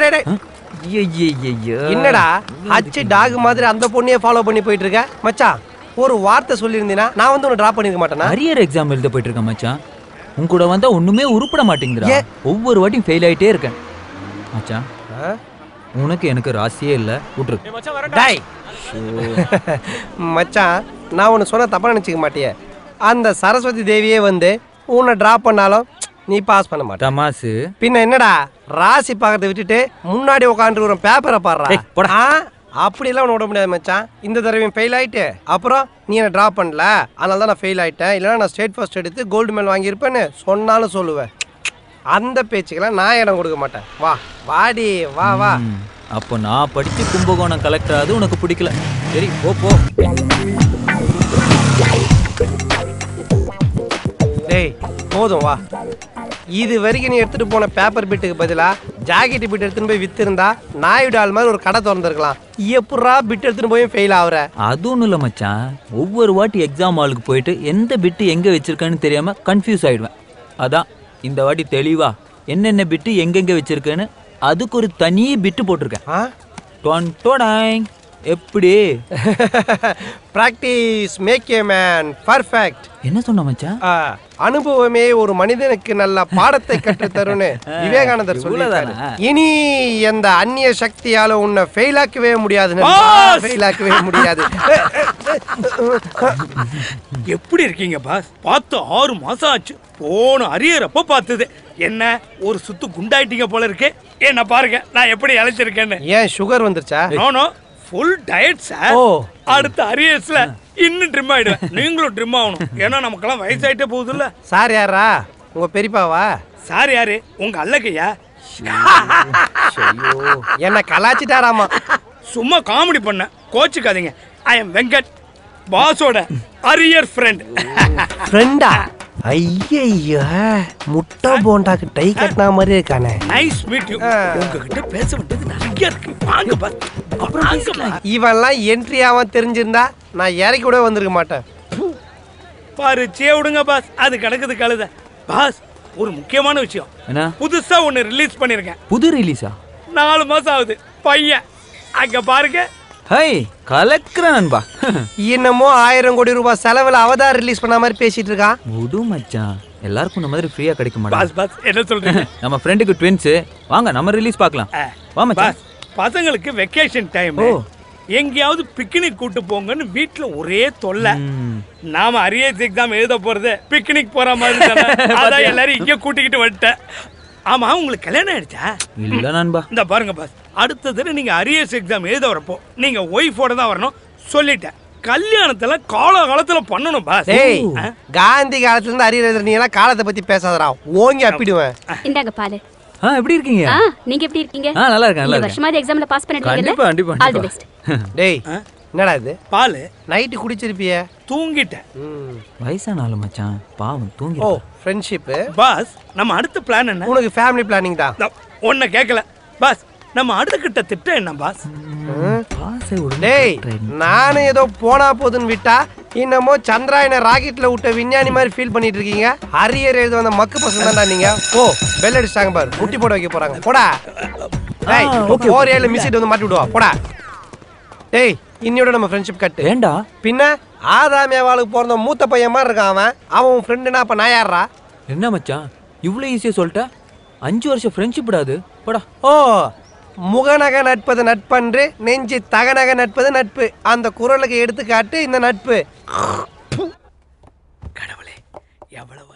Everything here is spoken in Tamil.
டேய், டேய். என்னடா அச்சு டாக் மாதிரி அந்த பொண்ணையே ஃபாலோ பண்ணி போயிட்டு இருக்க மச்சான் ஒரு வார்த்தை சொல்லியிருந்தீனா நான் வந்து உன்னை டிராப் பண்ணிருக்க மாட்டேனா அரியர் எக்ஸாம் எழுத போயிட்டு இருக்கேன் மச்சான் உன் கூட வந்தா ஒண்ணுமே உருப்பட மாட்டேங்குதுடா ஏன்? ஒவ்வொரு வாட்டியும் ஃபெயில் ஆயிட்டே இருக்கேன் மச்சான் ஆ? உனக்கு எனக்கு ராசியே இல்ல விட்டுரு டேய் மச்சான் நான் உன்னை சொன்ன தப்பா நினைச்சுக்க மாட்டியே அந்த சரஸ்வதி தேவியே வந்து உன்னை டிராப் பண்ணாலும் நீ பாஸ் பண்ண மாட்ட தமாசு பின்ன என்னடா ராசி பார்க்கறத விட்டுட்டு முன்னாடி உட்காந்து ஒரு பேப்பரை பாடுறா ஏய், போடா. ஆ அப்படிலாம் உன்னை விட முடியாது மச்சான் இந்த தடவையும் ஃபெயில் ஆயிட்டு அப்புறம் நீ என்ன டிராப் பண்ணல அதனால தான் நான் ஃபெயில் ஆயிட்டேன் இல்லைன்னா நான் ஸ்டேட் ஃபர்ஸ்ட் எடுத்து கோல்டு மெடல் வாங்கியிருப்பேன்னு சொன்னாலும் சொல்லுவேன் அந்த பேச்சுக்கெல்லாம் நான் இடம் கொடுக்க மாட்டேன் வா வாடி வா வா ம், அப்போ நான் படிச்சு கும்பகோணம் கலெக்டர் ஆகுது உனக்கு பிடிக்கல சரி போ போ டேய் போதும் வா இது வரைக்கும் நீ எடுத்துட்டு போன பேப்பர் பிட்டுக்கு பதிலா ஜாக்கெட் பிட் எடுத்துன்னு போய் வித்திருந்தா நாயுடு ஆள் மாதிரி ஒரு கடை திறந்துருக்கலாம் எப்படா பிட் எடுத்துன்னு போய் ஃபெயில் ஆகுற அது ஒன்றும் இல்லை மச்சான் ஒவ்வொரு வாட்டி எக்ஸாம் ஹாலுக்கு போயிட்டு எந்த பிட்டு எங்கே வச்சிருக்கேன்னு தெரியாம கன்ஃபியூஸ் ஆயிடுவேன் அதான் இந்த வாட்டி தெளிவா என்னென்ன பிட்டு எங்கெங்க வச்சிருக்கேன்னு அதுக்கு ஒரு தனி பிட்டு போட்டிருக்கேன் ஆ டொன் டொடாங். எப்படி practice make a man perfect என்ன சொன்ன மச்சான் அனுபவமே ஒரு மனிதனுக்கு நல்ல பாடத்தை கற்றுத் தரும்னு விவேகானந்தர் சொல்லியிருக்காரு இவ்வளவுதானா? இனி எந்த அந்நிய சக்தியால உன்னை ஃபெயில் ஆக்கவே முடியாது பாஸ்! ஃபெயில் ஆக்கவே முடியாது எப்படி இருக்கீங்க பாஸ் பார்த்து ஆறு மாசம் ஆச்சு போன அரியறப்ப பார்த்தது என்ன ஒரு சுத்து குண்டாயிட்டீங்க போல இருக்கு என்ன பாருங்க நான் எப்படி இழைச்சிருக்கேன்னு ஏன் சுகர் வந்துருச்சா நானோ ஃபுல் டயட் சார் ஓ. அடுத்த அரியர்ஸ்ல இன்னும் ட்ரிம் ஆயிடுவேன் நீங்களும் ட்ரிம் ஆகணும் ஏன்னா நமக்கெல்லாம் வயசாயிட்டே போகுதுல்ல சார் யாரா உங்க பெரியப்பாவா சார் யாரு உங்க அல்லக்கையா என்ன கலாச்சிட்டாராமா சும்மா காமெடி பண்ண கோச்சுக்காதீங்க ஐ எம் வெங்கட் பாஸோட அரியர் ஃப்ரெண்ட் ஃப்ரெண்டா ஐயய்யா முட்டை போண்டாக்கு டை கட்டினா மாதிரி இருக்கானே நைஸ் மீட் யூ உங்ககிட்ட பேச வேண்டியது நிறைய இருக்கு வாங்க பாஸ் அப்புறம் வாங்க பாஸ். இவன்லாம் என்ட்ரி ஆவான் தெரிஞ்சிருந்தா நான் இறக்கி கூட வந்திருக்க மாட்டேன் பாரு சே விடுங்க பாஸ் அது கிடக்குது கழுத பாஸ் ஒரு முக்கியமான விஷயம் என்ன புதுசா ஒன்னு ரிலீஸ் பண்ணிருக்கேன் புது ரிலீஸா நாலு மாசம் ஆகுது பையன் அங்க பாருங்க ஹை கலக்கிற நண்பா என்னமோ ஆயிரம் கோடி ரூபாய் செலவுல அவதார் ரிலீஸ் பண்ண மாதிரி பேசிட்டு இருக்கான் விடு மச்சான் எல்லாருக்கும் இந்த மாதிரி ஃப்ரீயா கிடைக்க மாட்டாங்க பாஸ் பாஸ் என்ன சொல்றீங்க நம்ம ஃப்ரெண்டுக்கு ட்வின்ஸ் வாங்க நம்ம ரிலீஸ் பார்க்கலாம் ஆ, வா மச்சான் பாஸ் பசங்களுக்கு வெக்கேஷன் டைம் ஓ. எங்கேயாவது பிக்னிக் கூட்டு போங்கன்னு வீட்ல ஒரே தொல்லை ம். நாம அரியர்ஸ் எக்ஸாம் எழுத போறது பிக்னிக் போற மாதிரி தானே அதான் எல்லாரும் இங்க கூட்டிக்கிட்டு வந்துட்டேன் ஆமா உங்களுக்கு கல்யாணம் ஆயிடுச்சா இல்ல நண்பா இந்த பாருங்க பாஸ் அடுத்த தடவை நீங்க அரியர்ஸ் எக்ஸாம் எழுத வரப்போ நீங்க ஒய்ஃபோட தான் வரணும் சொல்லிட்டேன் கல்யாணத்துல கால காலத்துல பண்ணணும் பாஸ் டேய் ஆ? காந்தி காலத்துல இருந்து அறியறது நீ எல்லாம் காலத்தை பத்தி பேசாதடா ஓங்கி அப்பிடுவேன் இந்தாங்க பாலு ஆ எப்படி இருக்கீங்க ஆ நீங்க எப்படி இருக்கீங்க ஆ நல்லா இருக்கேன் நல்லா இந்த இருக்கேன் வருஷமா எக்ஸாம்ல பாஸ் பண்ணிட்டீங்கல்ல கண்டிப்பா கண்டிப்பா ஆல் தி கண்டிப்பா. பெஸ்ட் டேய் ஆ? என்னடா இது பாலு நைட்டு குடிச்சிருப்பிய தூங்கிட்டேன் வயசான ஆளு மச்சான் பாவம் தூங்கி ஓ ஃப்ரெண்ட்ஷிப்பு பாஸ் நம்ம அடுத்த பிளான் என்ன உனக்கு ஃபேமிலி பிளானிங் தான் நான் உன்னை கேட்கல பாஸ் நம்ம அடுத்த கிட்ட திட்டம் என்ன பாஸ் காசை விடுங்க டேய் நானும் ஏதோ போனா போதுன்னு விட்டா இன்னமோ சந்திராயனை ராக்கெட்ல விட்ட விஞ்ஞானி மாதிரி ஃபீல் பண்ணிட்டு இருக்கீங்க அரியர் எழுத வந்த மக்கு பசங்க தான்டா நீங்க ஓ பெல் அடிச்சிட்டாங்க பாரு முட்டி போட வைக்க போறாங்க போடா டேய் ஓர் ஏழு மிஸ்ஸிட்டு வந்து மாட்டி விடுவா போடா டேய் இன்னியோட நம்ம ஃப்ரெண்ட்ஷிப் கட்டு ஏண்டா பின்ன ஆதாமியாவாளுக்கு பிறந்த மூத்த பையன் மாதிரி இருக்கான் அவன் அவன் உன் ஃப்ரெண்டுனா அப்ப நான் யாரா என்ன மச்சான் இவ்வளோ ஈஸியா சொல்லிட்ட அஞ்சு வருஷம் ஃப்ரெண்ட்ஷிப் அது போடா ஓ முகநக நட்பது நட்பன்று நெஞ்சு தகநக நட்பது நட்பு அந்த குரலுக்கு எடுத்துக்காட்டு இந்த நட்பு கடவுளே எவ்வளவு